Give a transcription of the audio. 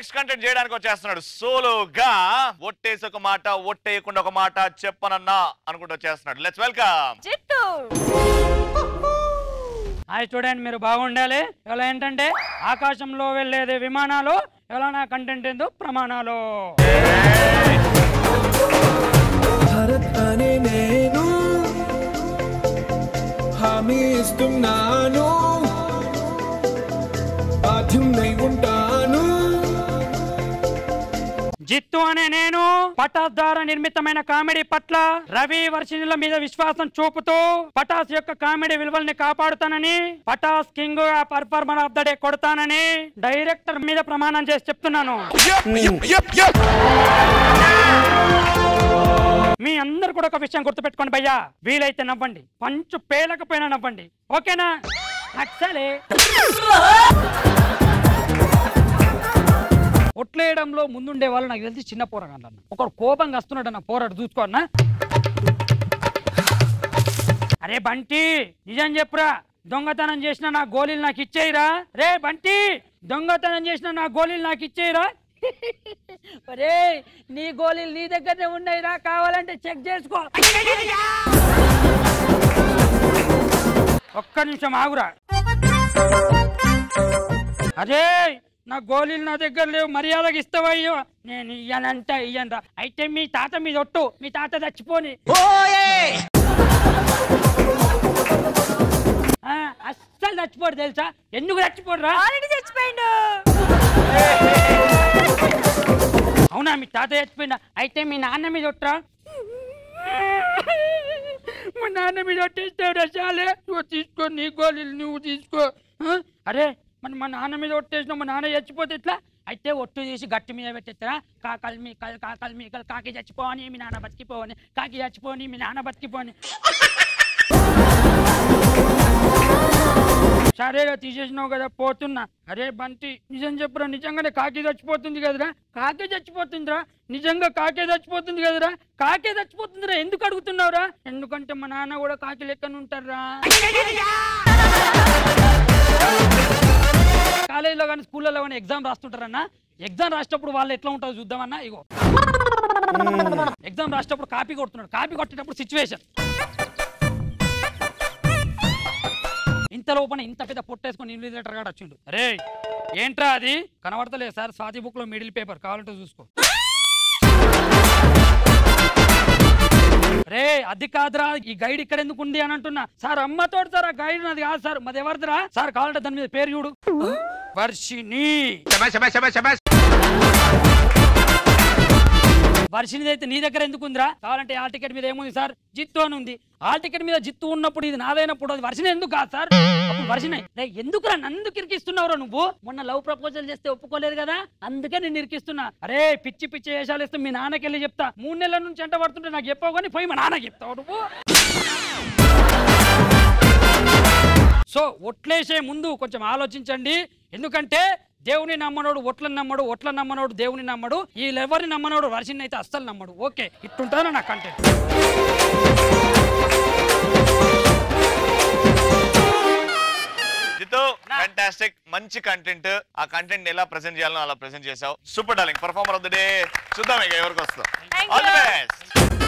Next content చేయడానికి వచ్చేస్తున్నాడు సోలోగా ఒట్టేసి ఒక మాట ఒట్టేయకుండా ఒక మాట చెప్పనన్నా అనుకుంటూ వచ్చేస్తున్నాడు let's welcome Jittu hi student మీరు బాగుండాలి ఇలా ఏంటంటే ఆకాశంలో వెళ్ళేది విమానాలు ఇలా నా కంటెంట్ ఏందో ప్రమాణాలు భరత్ అనే నేను హామీ ఇస్తున్నాను బాధ్యున్నై ఉంటాను జిత్తు అనే నేను పటాస్ ద్వారా నిర్మితమైన కామెడీ పట్ల రవి వర్షిణుల మీద విశ్వాసం చూపుతూ పటాస్ యొక్క కామెడీ విలువల్ని కాపాడుతానని Patas king performer of the day కొడతానని డైరెక్టర్ మీద ప్రమాణం చేసి చెప్తున్నాను మీ అందరు కూడా ఒక విషయం గుర్తుపెట్టుకోండి భయ్యా వీలైతే నవ్వండి పంచు పేలకపోయినా నవ్వండి ఓకేనా అక్సలే ఒట్లేయడంలో ముందుండే వాళ్ళు నాకు తెలిసి చిన్న పోరగాళ్ళు అన్న ఒకడు కోపంగా వస్తున్నాడు అన్న పోరాడు చూసుకో అన్న అరే బంటి నిజం చెప్పురా దొంగతనం చేసిన నా గోళీలు నాకు ఇచ్చేయిరా రే బంటి దొంగతనం చేసిన నా గోళీలు నాకు ఇచ్చేయిరా అరే నీ గోళీలు నీ దగ్గరనే ఉన్నాయిరా కావాలంటే చెక్ చేసుకో ఒక్క నిమిషం ఆగురా అరే నా గోళీలు నా దగ్గర లేవు మర్యాదకి ఇస్తావయ్యో నేను ఇయ్యనంట ఇయ్యనరా అయితే మీ తాత మీద ఒట్టు మీ తాత చచ్చిపోని ఆ, అస్సలు చచ్చిపోడు తెలుసా ఎందుకు చచ్చిపోడురా ఆల్రెడీ చచ్చిపోయిండు అవునా మీ తాత చచ్చిపోయినా అయితే మీ నాన్న మీద ఒట్టరా మా నాన్న మీద ఒట్టేస్తావురా చాలే నువ్వు తీసుకో నీ గోళీలు నువ్వు తీసుకో ఆ? అరే మరి మా నాన్న మీద ఒట్టేసినావు మా నాన్న చచ్చిపోతే ఎట్లా అయితే ఒట్టు తీసి గట్టి మీద పెట్టేస్తారా కాకలు మీ కలు కాకలు మీ కలు కాకి చచ్చిపోని మీ నాన్న బతికిపోని కాకి చచ్చిపోని మీ నాన్న బతికిపోని సరేరా తీసేసినావు కదా పోతున్నా అరే బంటి నిజం చెప్పురా నిజంగానే కాకి చచ్చిపోతుంది కదరా కాకే చచ్చిపోతుందిరా నిజంగా కాకే చచ్చిపోతుంది కదరా కాకే చచ్చిపోతుందిరా ఎందుకు అడుగుతున్నావురా ఎందుకంటే మా నాన్న కూడా కాకి లెక్కన ఉంటారా కాలేజీలో కానీ స్కూళ్ళలో కానీ ఎగ్జామ్ రాస్తుంటారన్నా ఎగ్జామ్ రాసేటప్పుడు వాళ్ళు ఎట్లా ఉంటుందో చూద్దామన్నా ఇగో ఎగ్జామ్ రాసేటప్పుడు కాపీ కొడుతున్నాడు కాపీ కొట్టేటప్పుడు సిచ్యువేషన్ ఇంత లోపల ఇంత పెద్ద పొట్టేసుకొని ఇన్విజిలేటర్ గాడు వచ్చిండు అరే ఏంట్రా అది కనబడతలేదు సార్ స్వాతి బుక్ లో మిడిల్ పేపర్ కావాలంటే చూసుకో రే అది కాదురా ఈ గైడ్ ఇక్కడ ఎందుకు ఉంది అని అంటున్నా సార్ అమ్మతోడు సార్ ఆ గైడ్ నాది కాదు సార్ మాది ఎవరిదిరా సార్ కావాలంటే దాని మీద పేరు చూడు వర్షిని వర్షినిది అయితే నీ దగ్గర ఎందుకు ఉందిరా కావాలంటే ఆ టికెట్ మీద ఏముంది సార్ జిత్తు అని ఉంది ఆ టికెట్ మీద జిత్తు ఉన్నప్పుడు ఇది నాదైనప్పుడు అది వర్షిని ఎందుకు కాదు సార్ అప్పుడు వర్షిని రే ఎందుకురా నన్ను ఇరికిస్తున్నావురా నువ్వు మొన్న లవ్ ప్రపోజల్ చేస్తే ఒప్పుకోలేదు కదా అందుకే నేను ఇరికిస్తున్నా అరే పిచ్చి పిచ్చి వేషాలు ఇస్తే మీ నాన్నకి వెళ్ళి చెప్తా మూడు నెలల నుంచి ఎంట పడుతుంటే నాకు చెప్పావు కానీ పోయి మా నాన్నకి చెప్తావు నువ్వు సో ఒట్లేసే ముందు కొంచెం ఆలోచించండి ఎందుకంటే దేవుని నమ్మనోడు ఒట్లను నమ్మడు ఒట్ల నమ్మనోడు దేవుని నమ్మడు వీళ్ళెవరిని నమ్మనోడు వర్షిని అయితే అస్సలు నమ్మడు ఓకే ఇట్టుంటుందా నా కంటెంట్ జితు ఫ్యాంటాస్టిక్ మంచి కంటెంట్ ఆ కంటెంట్ ఎలా ప్రెసెంట్ చేయాలో అలా ప్రెసెంట్ చేసావు super darling performer of the day చూద్దాం ఇక ఎవరికి వస్తాం Thank all the you. Best